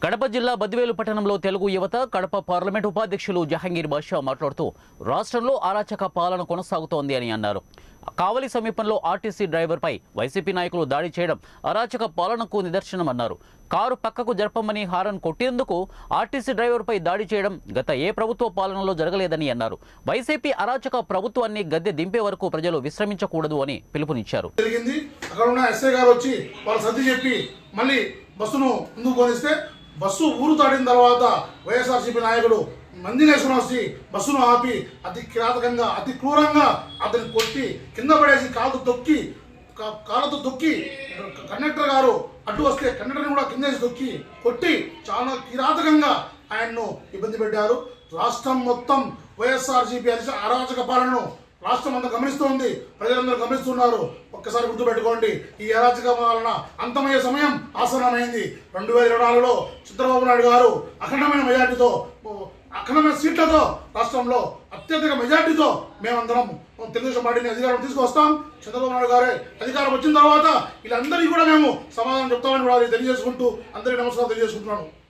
కడప జిల్లా బద్దివేలు పట్టణంలో తెలుగు యువత కడప పార్లమెంట్ ఉపాధ్యక్షులు జహంగీర్ బాషా మాట్లాడుతూ రాష్ట్రంలో అరాచక పాలన కొనసాగుతోంది అని అన్నారు కావలి సమీపంలో ఆర్టీసీ డ్రైవర్పై వైసీపీ నాయకులు దాడి చేయడం అరాచక పాలనకు నిదర్శనమన్నారు కారు పక్కకు జరపమని హారన్ కొట్టేందుకు ఆర్టీసీ డ్రైవర్పై దాడి చేయడం గత ఏ ప్రభుత్వ పాలనలో జరగలేదని అన్నారు వైసీపీ అరాచక ప్రభుత్వాన్ని గద్దె దింపే వరకు ప్రజలు విశ్రమించకూడదు అని పిలుపునిచ్చారు జరిగింది అక్కడ ఉన్న ఎస్ఐ గారు వచ్చి వాళ్ళు సర్ది చెప్పి మళ్ళీ బస్సును ముందుకు పోనిస్తే బస్సు ఊరు దాటిన తర్వాత వైఎస్ఆర్సీపీ నాయకుడు మందినేశ్వరం వచ్చి బస్సును ఆపి అతి కిరాతకంగా అతి క్రూరంగా అతన్ని కొట్టి కింద పడేసి కాలు తొక్కి కా- కాళ్ళతో తొక్కి కండక్టర్ గారు అడ్డు వస్తే కండక్టర్ని కూడా కింద వేసి తొక్కి కొట్టి చాలా కిరాతకంగా ఆయన్ను ఇబ్బంది పెట్టారు రాష్ట్రం మొత్తం వైఎస్ఆర్సీపీ అరాచక పాలనను రాష్ట్రం అంతా గమనిస్తోంది ప్రజలందరూ గమనిస్తున్నారు ఒక్కసారి గుర్తుపెట్టుకోండి ఈ అరాచక పాలన అంతమయ్యే సమయం ఆసన్నమైంది రెండు వేల ఇరవై నాలుగులో చంద్రబాబు నాయుడు గారు అఖండమైన మెజార్టీతో ఓ, అఖండమైన సీట్లతో రాష్ట్రంలో అత్యధిక మెజార్టీతో మేమందరం తెలుగుదేశం పార్టీని అధికారం తీసుకొస్తాం చంద్రబాబు నాయుడు గారే అధికారం వచ్చిన తర్వాత వీళ్ళందరికీ కూడా మేము సమాధానం చెప్తామని కూడా తెలియజేసుకుంటూ అందరికీ నమస్కారం తెలియజేసుకుంటున్నాను